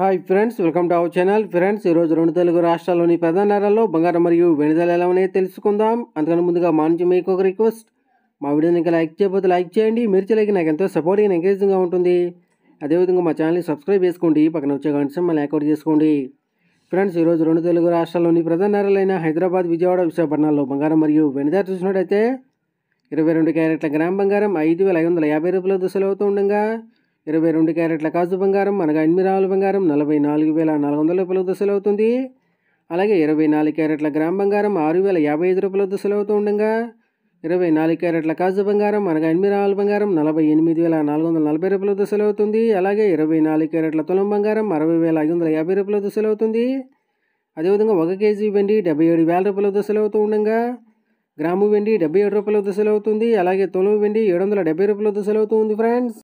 hi friends welcome to our channel friends ఈరోజు రెండు తెలుగు రాష్ట్రాల్లోని ప్రధాన నగరాల్లో బంగారం మరియు వెండి ధరలు ఎలా ఉన్నాయో తెలుసుకుందాం అందుకని ముందుగా మా నుంచి మీకు ఒక రిక్వెస్ట్ మా వీడియోని ఇంకా లైక్ చేయకపోతే లైక్ చేయండి మీరు చేయలేక నాకు ఎంతో సపోర్టింగ్ ఎంకరేజింగ్గా ఉంటుంది అదేవిధంగా మా ఛానల్ని సబ్స్క్రైబ్ చేసుకోండి పక్కన వచ్చే గంట మళ్ళీ యాక్టివేట్ చేసుకోండి ఫ్రెండ్స్ ఈరోజు రెండు తెలుగు రాష్ట్రాల్లోని ప్రధాన నగరాలైన హైదరాబాద్ విజయవాడ విశాఖపట్నాల్లో బంగారం మరియు వెండి ధర చూసినట్టయితే ఇరవై రెండు క్యారెట్ల గ్రామ్ బంగారం ఐదు వేల ఐదు వందల యాభై రూపాయల దశలు అవుతూ ఉండగా ఇరవై రెండు క్యారెట్ల కాజు బంగారం అనగా ఎనిమిది రావుల బంగారం నలభై నాలుగు వేల నాలుగు వందల రూపాయల దశలు అవుతుంది అలాగే ఇరవై నాలుగు క్యారెట్ల గ్రామ్ బంగారం ఆరు వేల యాభై ఐదు రూపాయల దశలు అవుతూ ఉండగా ఇరవై నాలుగు క్యారెట్ల కాజు బంగారం అనగా ఎనిమిది రావుల బంగారం నలభై ఎనిమిది వేల నాలుగు వందల నలభై రూపాయల దశలు అవుతుంది అలాగే ఇరవై నాలుగు క్యారెట్ల తులం బంగారం అరవై వేల ఐదు వందల యాభై రూపాయల దశలు అవుతుంది అదేవిధంగా ఒక కేజీ వెండి డెబ్బై ఏడు వేల రూపాయల దశలు అవుతూ ఉండగా గ్రాము వెండి డెబ్బై ఏడు రూపాయల దశలు అవుతుంది అలాగే తులం వెండి ఏడు వందల డెబ్బై రూపాయల దశలు అవుతుంది ఫ్రెండ్స్